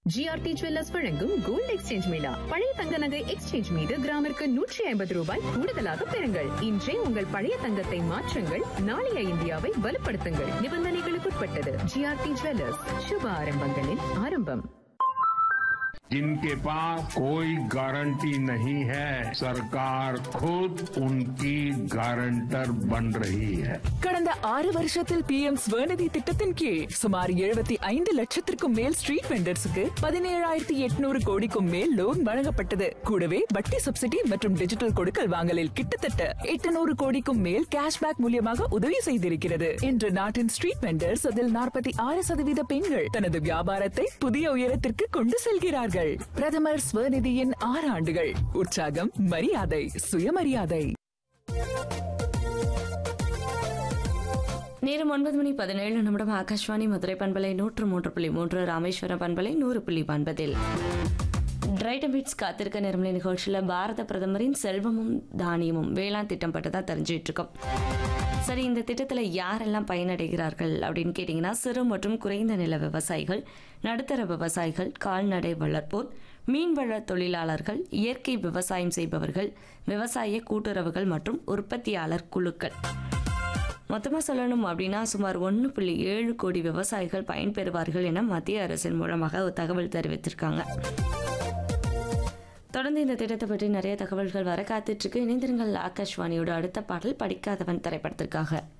GRT jewellers வழங்கும் gold exchange mela பழைய தங்க நகை எக்ஸ்சேஞ்ச் மீது கிராமிற்கு நூற்றி ஐம்பது ரூபாய் கூடுதலாக பெறுங்கள் இன்றே உங்கள் பழைய தங்கத்தை மாற்றுங்கள் நாளைய இந்தியாவை வலுப்படுத்துங்கள் நிபந்தனைகளுக்குட்பட்டது ஜிஆர்டி ஜுவல்லர்ஸ் சுப ஆரம்பங்களின் ஆரம்பம் जिनके पास कोई गारंटी नहीं है सरकार खुद उनकी गारंटर बन रही है கடந்த ஆறு வருஷத்தில் பி எம் ஸ்வநிதி திட்டத்தின் கீழ் சுமார் எழுபத்தி ஐந்து லட்சத்திற்கும் மேல் ஸ்ட்ரீட் வெண்டர்ஸுக்கு பதினேழாயிரத்தி எட்நூறு கோடிக்கும் மேல் லோன் வழங்கப்பட்டது கூடவே வட்டி சப்சிடி மற்றும் டிஜிட்டல் கொடுக்கல் வாங்கலில் கிட்டத்தட்ட எட்டுநூறு கோடிக்கும் மேல் கேஷ்பேக் மூலியமாக உதவி செய்திருக்கிறது இன்று நாட்டின் ஸ்ட்ரீட் வெண்டர்ஸ் அதில் நாற்பத்தி ஆறு சதவீத பெண்கள் தனது வியாபாரத்தை புதிய உயரத்திற்கு கொண்டு செல்கிறார்கள் பிரதமர் ஸ்வநிதியின் ஆறு ஆண்டுகள் உற்சாகம் மரியாதை சுயமரியாதை நேரம் ஒன்பது மணி பதினேழு நிமிடம் ஆகாஷ்வாணி மதுரை பண்பலை நூற்று மூன்று புள்ளி மூன்று ராமேஸ்வரம் பண்பலை நூறு புள்ளி ஒன்பதில் ரைட் பீட்ஸ் காத்திருக்க நேரமலை நிகழ்ச்சியில் பாரத பிரதமரின் செல்வமும் தானியமும் வேளாண் திட்டம் பற்றி தான் தெரிஞ்சுட்டு இருக்கோம் சரி இந்த திட்டத்தில் யாரெல்லாம் பயனடைகிறார்கள் அப்படின்னு கேட்டிங்கன்னா சிறு மற்றும் குறைந்த நில விவசாயிகள் நடுத்தர விவசாயிகள் கால்நடை வளர்ப்போர் மீன்வள தொழிலாளர்கள் இயற்கை விவசாயம் செய்பவர்கள் விவசாய கூட்டுறவுகள் மற்றும் உற்பத்தியாளர் குழுக்கள் மொத்தமாக சொல்லணும் அப்படின்னா சுமார் ஒன்று புள்ளி ஏழு கோடி விவசாயிகள் பயன்பெறுவார்கள் என மத்திய அரசின் மூலமாக ஒரு தகவல் தெரிவித்திருக்காங்க தொடர்ந்து இந்த திட்டத்தை பற்றி நிறைய தகவல்கள் வர காத்துட்டு இருக்கு இணைந்திருங்கள் ஆகாஷ்வாணியோட அடுத்த பாடல் படிக்காதவன் திரைப்படத்திற்காக